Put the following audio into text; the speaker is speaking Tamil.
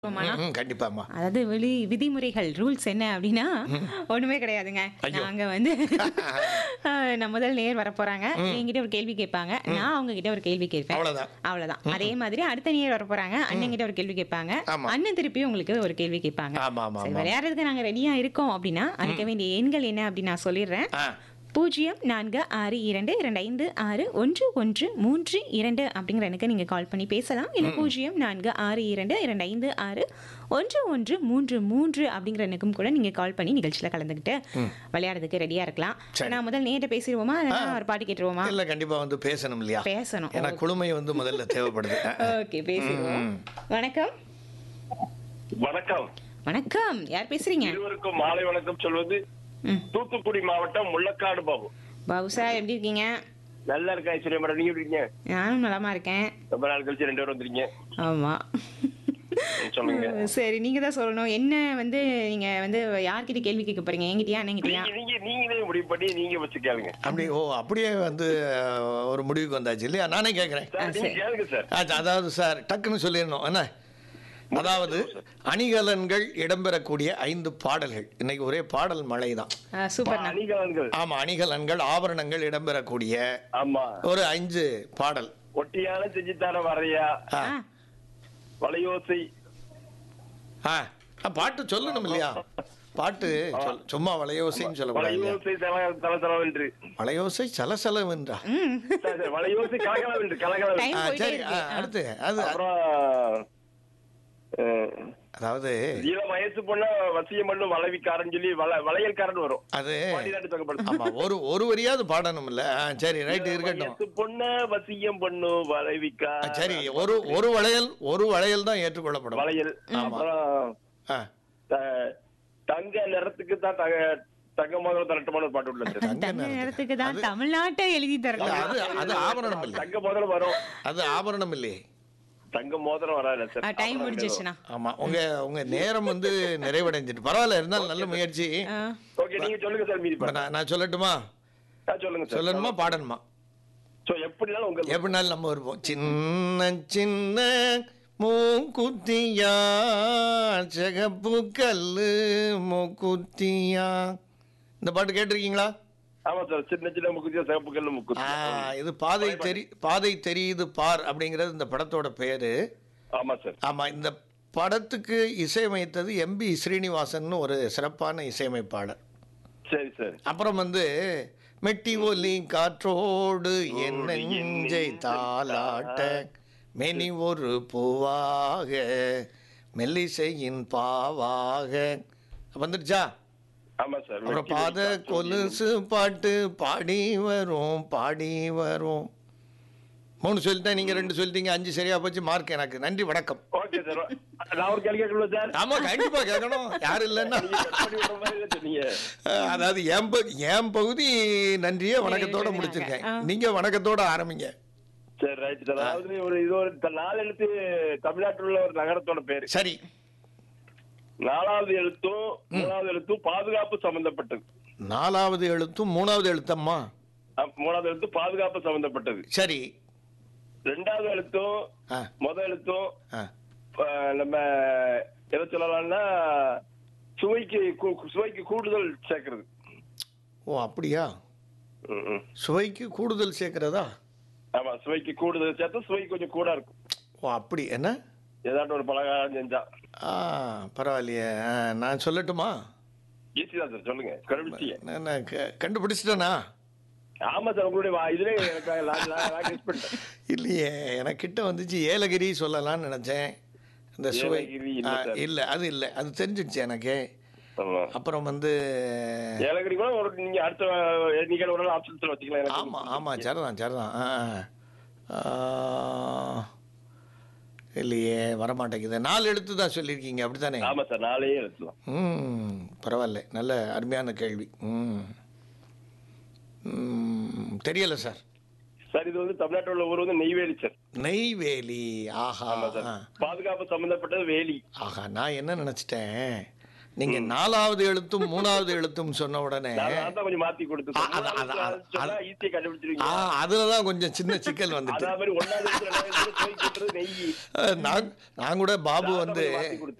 ஆமாண்ணா. ம், கண்டிப்பாம்மா அதாவது வெளி விதிமுறைகள் ரூல்ஸ் என்ன அப்படின்னா ஒண்ணுமே கிடையாதுங்க ஐயோ. நாங்க வந்து அஹ், நான் முதல் நேர் வர போறாங்க என்கிட்ட ஒரு கேள்வி கேட்பாங்க நான் அவங்க கிட்ட ஒரு கேள்வி கேட்பேன் அவ்வளவுதான் அவ்வளவுதான் அதே மாதிரி அடுத்த நேர் வர போறாங்க அண்ணன் கிட்ட ஒரு கேள்வி கேட்பாங்க ஆமா. அண்ணன் திருப்பி உங்களுக்கு ஒரு கேள்வி கேட்பாங்க ஆமா ஆமா சரி ஆமா விளையாடுறதுக்கு நாங்க ரெடியா இருக்கோம் அப்படின்னா அழைக்க வேண்டிய எண்கள் என்ன அப்படின்னு நான் சொல்லிடுறேன் ஆ பூஜ்ஜியம் நான்கு ஆறு இரண்டு இரண்டு ஐந்து ஆறு ஒன்று ஒன்று மூன்று இரண்டு அப்படிங்கிற எனக்கு நீங்கள் கால் பண்ணி பேசலாம் இல்லை பூஜ்ஜியம் நான்கு ஆறு இரண்டு இரண்டு ஐந்து ஆறு ஒன்று ஒன்று மூன்று மூன்று அப்படிங்கிற எனக்கும் கூட நீங்கள் கால் பண்ணி நிகழ்ச்சியில் கலந்துக்கிட்டு விளையாடுறதுக்கு ரெடியாக இருக்கலாம் சரி. நான் முதல் நேரிட்ட பேசிடுவோமா இல்லைன்னா ஒரு பாட்டு கேட்டுருவோமா இல்ல கண்டிப்பா வந்து பேசணும் இல்லையா பேசணும் ஏன்னா குழுமை வந்து முதல்ல தேவைப்படுது ஓகே பேசிடுவோம் வணக்கம் வணக்கம் வணக்கம் யார் பேசுறீங்க இருவருக்கும் மாலை வணக்கம் சொல்வது ம் தூத்துக்குடி மாவட்டம் முள்ளக்காடு பாபு பாபு சார் எப்படி இருக்கீங்க நல்லா இருக்கா ஐஸ்வர்யா மேடம் நீங்க எப்படி இருக்கீங்க நானும் நலமா இருக்கேன் ரொம்ப நாள் கழிச்சு ரெண்டு பேரும் வந்துருக்கீங்க ஆமாம் சொல்லுங்க சரி நீங்க தான் சொல்லணும் என்ன வந்து நீங்க வந்து யார்கிட்ட கேள்வி கேட்க போறீங்க என்கிட்டயா அண்ணங்கிட்டயா நீங்க நீங்க நீங்களே முடிவு பண்ணி நீங்க வச்சு கேளுங்க அப்படி ஓ அப்படியே வந்து அஹ், ஒரு முடிவுக்கு வந்தாச்சு இல்லையா நானே கேட்குறேன் சார் நீங்க சரி. கேளுங்க சார் அதாவது சார் டக்குன்னு சொல்லிடணும் என்ன அதாவது அணிகலன்கள் இடம்பெறக்கூடிய ஐந்து பாடல்கள் இன்னைக்கு ஒரே பாடல் மழை தான் சூப்பர் அணிகலன்கள் ஆமா அணிகலன்கள் ஆபரணங்கள் இடம்பெறக்கூடிய ஆமா ஒரு அஞ்சு பாடல் ஒட்டியான செஞ்சுத்தார வரையா ஆ. வளையோசை ஆ ஆ, பாட்டு சொல்லணும் இல்லையா பாட்டு சொல் சும்மா வளையோசைன்னு சொல்லக்கூடாது இல்லையா? வளையோசை தல தல தலவென்று வளையோசை சலசலவென்றா ம் சார், சார், வளையோசை கலகலவென்று கலகலவென்று டைம் ஆ, போயிட்டே சரி ஆ, இருக்கு அடுத்து அது அப்புறம் அஹ், அதாவது இளம் வயசு பொண்ண வசியம் பண்ணும் வளவிக்காரன் சொல்லி வள வளையல்காரன் வரும் அது பாடினாட்டு தொகைப்படுத்து ஆமா ஒரு ஒரு வரியாவது பாடணும் இல்ல ஆ, சரி ரைட்டு இருக்கட்டும் வயசு பொண்ண வசியம் பண்ணும் ஆ, வளைவிக்கா சரி ஒரு ஒரு வளையல் ஒரு வளையல் தான் ஏற்றுக்கொள்ளப்படும் வளையல் அப்புறம் ஆ, த- தங்க நிறத்துக்கு தான் தங்க தங்க மோதிரம் தரட்டுமான ஒரு பாட்டு உள்ள சார். தங்க தங்க நிறத்துக்கு. நேரத்துக்கு தான் தமிழ்நாட்டை எழுதி இல்ல, தரலாம் அது அது ஆபரணம் இல்லை தங்க மோதிரம் வரும் அது ஆபரணம் இல்லையே தங்க மோதிரம் வராது சார் டைம் முடிஞ்சிருச்சுண்ணா ஆமா உங்க உங்க நேரம் வந்து நிறைவடைஞ்சிட்டு பரவாயில்ல இருந்தாலும் நல்ல முயற்சி ஆ, ஓகே நீங்க சொல்லுங்க சார் மீதி இப்ப பாட்டு. நான் நான் சொல்லட்டுமா ஆ, சொல்லுங்க சார் சொல்லணுமா பாடணுமா சோ எப்படினாலும் உங்க எப்படினாலும் நம்ம இருப்போம் சின்ன சின்ன மூக்குத்தியா சிகப்பு கல்லு மூக்குத்தியா இந்த பாட்டு கேட்டிருக்கீங்களா ஆமா சார் சின்ன சின்ன முக்குத்தியா சிவப்பு கல்லு ஆ, முக்குத்தி இது பாதை தெரி பாதை தெரியுது பார் அப்படிங்கிறது இந்த படத்தோட பேரு ஆமா சார் ஆமா இந்த படத்துக்கு இசையமைத்தது எம்பி ஸ்ரீனிவாசன் ஒரு சிறப்பான இசையமைப்பாளர் சரி சார் அப்புறம் வந்து மெட்டி ஒலி காற்றோடு என் நெஞ்சை தாலாட்ட மெனி ஒரு பூவாக மெல்லிசையின் பாவாக வந்துடுச்சா ஆமா சார் அப்புறம் பாத கொலுசு பாட்டு பாடி வரும் பாடி வரும் மூணு சொல்லிட்டேன் நீங்க ரெண்டு சொல்லிட்டீங்க அஞ்சு சரியா போச்சு மார்க் எனக்கு நன்றி வணக்கம் ஓகே சார் நான் ஒரு கேள்வி கேட்கணும் சார் ஆமா கண்டிப்பா கேட்கணும் யாரும் இல்லைன்னா நீங்க cut பண்ணி விடுற மாதிரி இல்ல சொன்னீங்க அஹ், அதாவது என் பகு- என் பகுதி நன்றியே வணக்கத்தோட எழுதுனாங்க. முடிச்சிருக்கேன் ஆ. நீங்க வணக்கத்தோட ஆரம்பிங்க சரி ரைட் சார் அதாவது ஒரு இது ஒரு த- நாலு எழுத்து தமிழ்நாட்டில் உள்ள ஒரு நகரத்தோட பேரு சரி நாலாவது எழுத்தும் மூணாவது எழுத்தும் பாதுகாப்பு சம்பந்தப்பட்டது நாலாவது எழுத்தும் மூணாவது எழுத்தம்மா அஹ், மூணாவது எழுத்து பாதுகாப்பு சம்பந்தப்பட்டது சரி ரெண்டாவது எழுத்தும் ஆ முத எழுத்தும் ஆ அஹ், நம்ம எதை சொல்லலாம்னா சுவைக்கு கூ- சுவைக்கு கூடுதல் சேர்க்கறது ஓ அப்படியா ம், ம். சுவைக்கு கூடுதல் சேர்க்கிறதா ஆமா சுவைக்கு கூடுதல் சேர்த்து சுவை கொஞ்சம் கூட இருக்கும் ஓ அப்படி என்ன ஏதாட்டும் ஒரு பலகாரம் செஞ்சா ஆ பரவாயில்லையே ஆ, நான் சொல்லட்டுமா ஈஸி தான் சார் சொல்லுங்க கண்டுபிடிச்சிங்க நான் நான் க- கண்டுபிடிச்சிட்டேனா ஆமா சார் உங்களுடைய வா- இதுலயே எனக்கு நான் நான் நான் guess பண்ணிட்டேன். இல்லையே எனக்கு கிட்ட வந்துச்சு ஏலகிரி சொல்லலாம்னு நினைச்சேன் இந்த சுவை ஏலகிரி இல்ல ஆ, சார். இல்ல அது இல்ல அது தெரிஞ்சிடுச்சு எனக்கு ஆமா. அப்புறம் வந்து ஏலகிரி கூட ஒரு நீங்க அடுத்த நீங்க ஒரு நாள் ஆப்ஷன்ஸ்ல வச்சுக்கலாம் எனக்கு ஆமா ஆமா சரிதான் சரிதான் ஆ, ஆ. ஆ, இல்லையே வரமாட்டேங்குது நாலு எழுத்து தான் சொல்லியிருக்கீங்க அப்படித்தானே ஆமா சார் நாளையே எடுத்துலாம் ம் பரவாயில்ல நல்ல அருமையான கேள்வி ம் ம், தெரியல சார் சார் இது வந்து தமிழ்நாட்டில் உள்ள ஊர் வந்து நெய்வேலி சார் நெய்வேலி ஆஹா ஆமா சார் பாதுகாப்பு சம்பந்தப்பட்டது வேலி ஆஹா நான் என்ன நினச்சிட்டேன் நீங்க நாலாவது எழுத்தும் மூணாவது எழுத்தும் சொன்ன உடனே நான் தான் கொஞ்சம் மாத்தி கொடுத்து ஆ, அதான், அதான், அதான். ஈஸியா ஆ கண்டுபிடிச்சிருவீங்க அதுலதான் கொஞ்சம் சின்ன சிக்கல் வந்துட்டு அதே மாதிரி ஒன்னாவது எழுத்து, ரெண்டாவது எழுத்து, போய் கூட்டுறது நெய் அஹ், நான் நான் கூட பாபு நான் தான் வந்து கொஞ்சம் மாத்தி கொடுத்தேன்